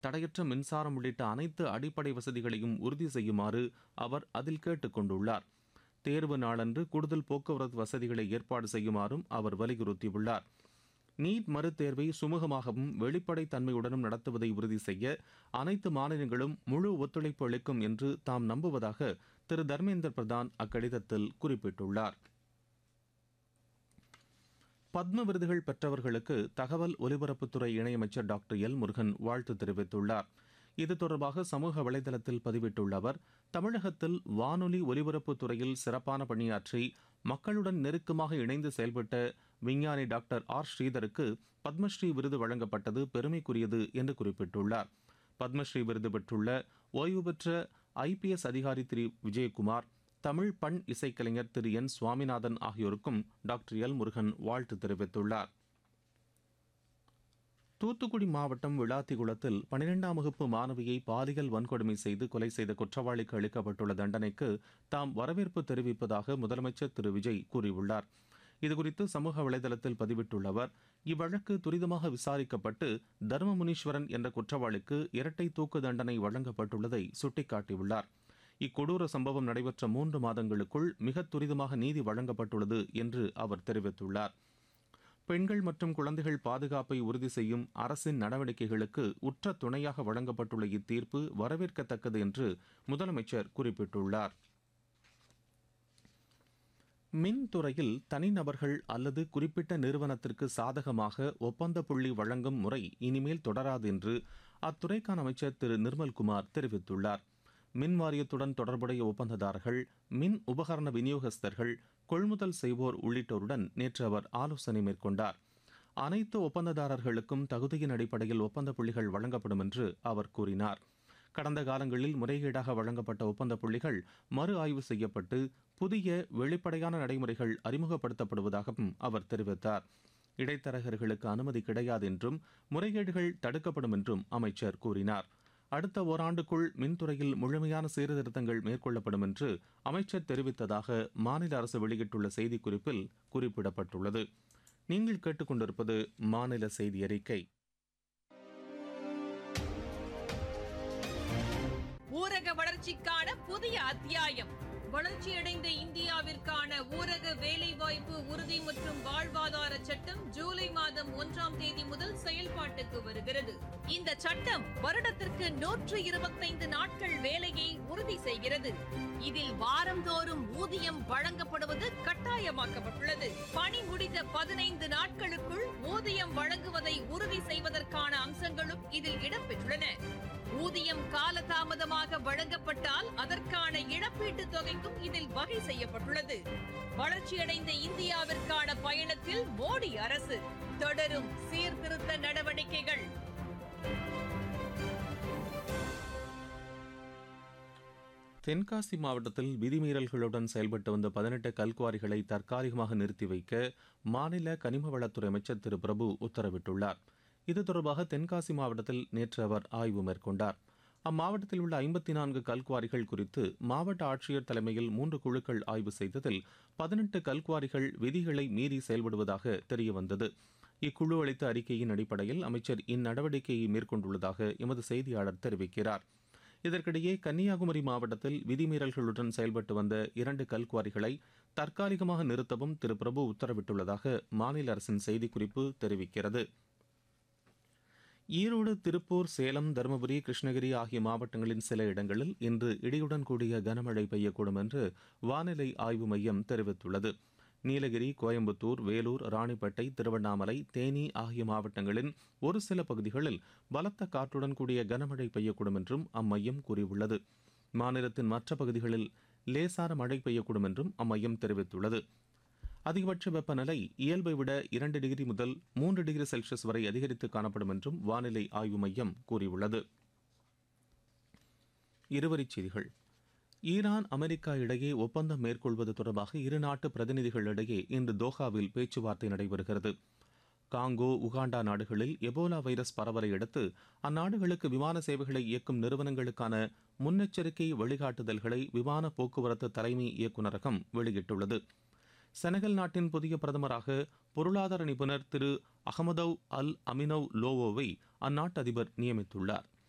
தடையற்ற மின்சாரம் உள்ளிட்ட அனைத்து அடிப்படை வசதிகளையும் உறுதி செய்யுமாறு அவர் அதில் கேட்டுக் கொண்டுள்ளார் தேர்வு நாளன்று கூடுதல் போக்குவரத்து வசதிகளை ஏற்பாடு செய்யுமாறும் அவர் வலியுறுத்தியுள்ளார் நீட் மறுதேர்வை சுமூகமாகவும் வெளிப்படைத் தன்மையுடனும் நடத்துவதை உறுதி செய்ய அனைத்து மாநிலங்களும் முழு ஒத்துழைப்பு அளிக்கும் என்று தாம் நம்புவதாக திரு தர்மேந்திர பிரதான் அக்கடிதத்தில் குறிப்பிட்டுள்ளார் பத்ம விருதுகள் பெற்றவர்களுக்கு தகவல் ஒலிபரப்புத்துறை இணையமைச்சர் டாக்டர் எல் முருகன் வாழ்த்து தெரிவித்துள்ளார் இது தொடர்பாக சமூக வலைதளத்தில் பதிவிட்டுள்ள அவர் தமிழகத்தில் வானொலி ஒலிபரப்பு துறையில் சிறப்பான பணியாற்றி மக்களுடன் நெருக்கமாக இணைந்து செயல்பட்ட விஞ்ஞானி டாக்டர் ஆர் ஸ்ரீதருக்கு பத்மஸ்ரீ விருது வழங்கப்பட்டது பெருமைக்குரியது என்று குறிப்பிட்டுள்ளார் பத்மஸ்ரீ விருது பெற்றுள்ள ஓய்வு பெற்ற ஐபிஎஸ் அதிகாரி திரு விஜயகுமார் தமிழ் பண் இசைக்கலைஞர் திரு என் சுவாமிநாதன் ஆகியோருக்கும் டாக்டர் எல் முருகன் வாழ்த்து தெரிவித்துள்ளார் தூத்துக்குடி மாவட்டம் விளாத்திகுளத்தில் பனிரெண்டாம் வகுப்பு மாணவியை பாலியல் வன்கொடுமை செய்து கொலை செய்த குற்றவாளிக்கு அளிக்கப்பட்டுள்ள தண்டனைக்கு தாம் வரவேற்பு தெரிவிப்பதாக முதலமைச்சர் திரு விஜய் கூறியுள்ளார் இதுகுறித்து சமூக வலைதளத்தில் பதிவிட்டுள்ள அவர் இவ்வழக்கு துரிதமாக விசாரிக்கப்பட்டு தர்மமுனீஸ்வரன் என்ற குற்றவாளிக்கு இரட்டை தூக்கு தண்டனை வழங்கப்பட்டுள்ளதை சுட்டிக்காட்டியுள்ளார் இக்கொடூர சம்பவம் நடைபெற்ற மூன்று மாதங்களுக்குள் மிக துரிதமாக நீதி வழங்கப்பட்டுள்ளது என்று அவர் தெரிவித்துள்ளார் பெண்கள் மற்றும் குழந்தைகள் பாதுகாப்பை உறுதி செய்யும் அரசின் நடவடிக்கைகளுக்கு உற்ற துணையாக வழங்கப்பட்டுள்ள இத்தீர்ப்பு வரவேற்கத்தக்கது என்று முதலமைச்சர் குறிப்பிட்டுள்ளார் மின்துறையில் தனிநபர்கள் அல்லது குறிப்பிட்ட நிறுவனத்திற்கு சாதகமாக ஒப்பந்த புள்ளி வழங்கும் முறை இனிமேல் தொடராது என்று அத்துறைக்கான அமைச்சர் திரு நிர்மல்குமார் தெரிவித்துள்ளார் மின் வாரியத்துடன் தொடர்புடைய ஒப்பந்ததாரர்கள் மின் உபகரண விநியோகஸ்தர்கள் கொள்முதல் செய்வோர் உள்ளிட்டோருடன் நேற்று அவர் ஆலோசனை மேற்கொண்டார் அனைத்து ஒப்பந்ததாரர்களுக்கும் தகுதியின் அடிப்படையில் ஒப்பந்த புள்ளிகள் வழங்கப்படும் என்று அவர் கூறினார் கடந்த காலங்களில் முறைகேடாக வழங்கப்பட்ட ஒப்பந்த புள்ளிகள் மறு ஆய்வு செய்யப்பட்டு புதிய வெளிப்படையான நடைமுறைகள் அறிமுகப்படுத்தப்படுவதாகவும் அவர் தெரிவித்தார் இடைத்தரகர்களுக்கு அனுமதி கிடையாது என்றும் முறைகேடுகள் தடுக்கப்படும் என்றும் அமைச்சர் கூறினார் அடுத்த ஓராண்டுக்குள் மின்துறையில் முழுமையான சீர்திருத்தங்கள் மேற்கொள்ளப்படும் என்று அமைச்சர் தெரிவித்ததாக மாநில அரசு வெளியிட்டுள்ள செய்திக்குறிப்பில் குறிப்பிடப்பட்டுள்ளது நீங்கள் கேட்டுக்கொண்டிருப்பது மாநில செய்தி அறிக்கை ஊரக வளர்ச்சிக்கான புதிய அத்தியாயம் வளர்ச்சியடைந்த இந்தியாவிற்கான ஊரக வேலைவாய்ப்பு உறுதி மற்றும் வாழ்வாதார சட்டம் ஜூலை மாதம் ஒன்றாம் தேதி முதல் செயல்பாட்டுக்கு வருகிறது இந்த சட்டம் வருடத்திற்கு நூற்று இருபத்தைந்து நாட்கள் வேலையை உறுதி செய்கிறது இதில் வாரந்தோறும் ஊதியம் வழங்கப்படுவது கட்டாயமாக்கப்பட்டுள்ளது பணி முடிந்த பதினைந்து நாட்களுக்குள் ஊதியம் வழங்குவதை உறுதி செய்வதற்கான அம்சங்களும் இதில் இடம்பெற்றுள்ளன ஊதியம் காலதாமதமாக வழங்கப்பட்டால் அதற்கான இழப்பீட்டுத் தொகைக்கும் இதில் வகை செய்யப்பட்டுள்ளது வளர்ச்சியடைந்த இந்தியாவிற்கான பயணத்தில் மோடி அரசு தொடரும் சீர்திருத்த நடவடிக்கைகள் தென்காசி மாவட்டத்தில் விதிமீறல்களுடன் செயல்பட்டு வந்த பதினெட்டு கல்குவாரிகளை தற்காலிகமாக நிறுத்தி வைக்க மாநில கனிம வளத்துறை அமைச்சர் திரு பிரபு உத்தரவிட்டுள்ளார் இது தொடர்பாக தென்காசி மாவட்டத்தில் நேற்று அவர் ஆய்வு மேற்கொண்டார் அம்மாவட்டத்தில் உள்ள ஐம்பத்தி நான்கு கல்குவாரிகள் குறித்து மாவட்ட ஆட்சியர் தலைமையில் மூன்று குழுக்கள் ஆய்வு செய்ததில் பதினெட்டு கல்குவாரிகள் விதிகளை மீறி செயல்படுவதாக தெரியவந்தது இக்குழு அளித்த அறிக்கையின் அடிப்படையில் அமைச்சர் இந்நடவடிக்கையை மேற்கொண்டுள்ளதாக எமது செய்தியாளர் தெரிவிக்கிறார் இதற்கிடையே கன்னியாகுமரி மாவட்டத்தில் விதிமீறல்களுடன் செயல்பட்டு வந்த இரண்டு கல்குவாரிகளை தற்காலிகமாக நிறுத்தவும் திரு பிரபு உத்தரவிட்டுள்ளதாக மாநில அரசின் செய்திக்குறிப்பு தெரிவிக்கிறது ஈரோடு திருப்பூர் சேலம் தருமபுரி கிருஷ்ணகிரி ஆகிய மாவட்டங்களின் சில இடங்களில் இன்று இடியுடன் கூடிய கனமழை பெய்யக்கூடும் என்று வானிலை ஆய்வு மையம் தெரிவித்துள்ளது நீலகிரி கோயம்புத்தூர் வேலூர் ராணிப்பேட்டை திருவண்ணாமலை தேனி ஆகிய மாவட்டங்களின் ஒரு சில பகுதிகளில் பலத்த காற்றுடன் கூடிய கனமழை பெய்யக்கூடும் என்றும் அம்மையம் கூறியுள்ளது மாநிலத்தின் மற்ற பகுதிகளில் லேசான மழை பெய்யக்கூடும் என்றும் அம்மையம் தெரிவித்துள்ளது அதிகபட்ச வெப்பநிலை இயல்பை விட இரண்டு டிகிரி முதல் மூன்று டிகிரி செல்சியஸ் வரை அதிகரித்து காணப்படும் என்றும் வானிலை ஆய்வு மையம் கூறியுள்ளது இருவரிச் செய்திகள் ஈரான் அமெரிக்கா இடையே ஒப்பந்தம் மேற்கொள்வது தொடர்பாக இரு நாட்டு பிரதிநிதிகளிடையே இன்று தோஹாவில் பேச்சுவார்த்தை நடைபெறுகிறது காங்கோ உகாண்டா நாடுகளில் எபோலா வைரஸ் பரவலை அடுத்து அந்நாடுகளுக்கு விமான சேவைகளை இயக்கும் நிறுவனங்களுக்கான முன்னெச்சரிக்கை வழிகாட்டுதல்களை விமான போக்குவரத்து தலைமை இயக்குநரகம் வெளியிட்டுள்ளது செனகல் நாட்டின் புதிய பிரதமராக பொருளாதார நிபுணர் திரு அகமதவ் அல் அமினவ் லோவோவை அந்நாட்டு அதிபர் நியமித்துள்ளார்